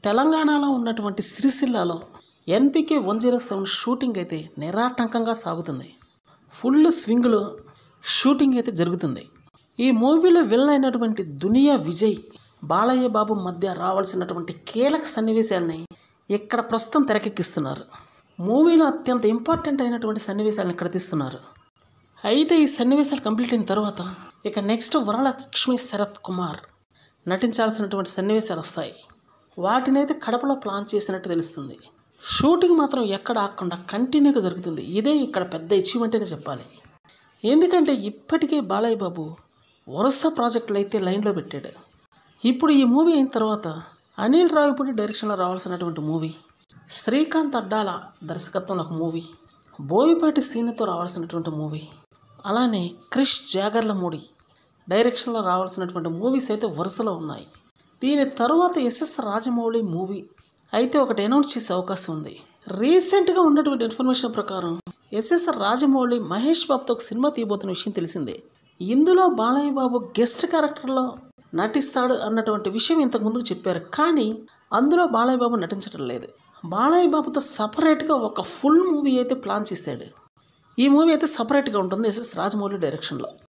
తెలంగాణలో ఉన్నటువంటి సిరిసిల్లాలో NPK one zero seven shooting అయితే నిరాటంకంగా సాగుతుంది ఫుల్ స్వింగ్లో షూటింగ్ అయితే జరుగుతుంది ఈ మూవీలో విలన్ అయినటువంటి దునియా విజయ్ బాలయ్య బాబు మధ్య రావాల్సినటువంటి కీలక సన్నివేశాలని ఇక్కడ ప్రస్తుతం తెరకెక్కిస్తున్నారు మూవీలో అత్యంత ఇంపార్టెంట్ అయినటువంటి సన్నివేశాలను ఇక్కడ తీస్తున్నారు అయితే ఈ సన్నివేశాలు కంప్లీట్ అయిన తర్వాత ఇక నెక్స్ట్ వరలక్ష్మి శరత్ కుమార్ నటించాల్సినటువంటి సన్నివేశాలు వస్తాయి వాటిని అయితే కడపలో ప్లాన్ చేసినట్టు తెలుస్తుంది షూటింగ్ మాత్రం ఎక్కడ ఆకుండా కంటిన్యూగా జరుగుతుంది ఇదే ఇక్కడ పెద్ద అచీవ్మెంట్ అనే చెప్పాలి ఎందుకంటే ఇప్పటికే బాలయ్య బాబు వరుస ప్రాజెక్టులు అయితే లైన్లో పెట్టాడు ఇప్పుడు ఈ మూవీ అయిన తర్వాత అనిల్ రావిపూడి డైరెక్షన్లో రావాల్సినటువంటి మూవీ శ్రీకాంత్ అడ్డాల దర్శకత్వంలో ఒక మూవీ బోవిపాటి సీనితో రావాల్సినటువంటి మూవీ అలానే క్రిష్ జాగర్లమూడి డైరెక్షన్లో రావాల్సినటువంటి మూవీస్ అయితే వరుసలో ఉన్నాయి దీని తర్వాత ఎస్ఎస్ రాజమౌళి మూవీ అయితే ఒకటి అనౌన్స్ చేసే అవకాశం ఉంది రీసెంట్గా ఉన్నటువంటి ఇన్ఫర్మేషన్ ప్రకారం ఎస్ఎస్ రాజమౌళి మహేష్ బాబుతో ఒక సినిమా తీయబోతున్న విషయం తెలిసిందే ఇందులో బాలయ్య బాబు గెస్ట్ క్యారెక్టర్లో నటిస్తాడు అన్నటువంటి విషయం ఇంతకు ముందుకు చెప్పారు కానీ అందులో బాలయ్య బాబు నటించడం లేదు బాలయ్య బాబుతో సపరేట్గా ఒక ఫుల్ మూవీ అయితే ప్లాన్ చేశాడు ఈ మూవీ అయితే సపరేట్గా ఉంటుంది ఎస్ఎస్ రాజమౌళి డైరెక్షన్లో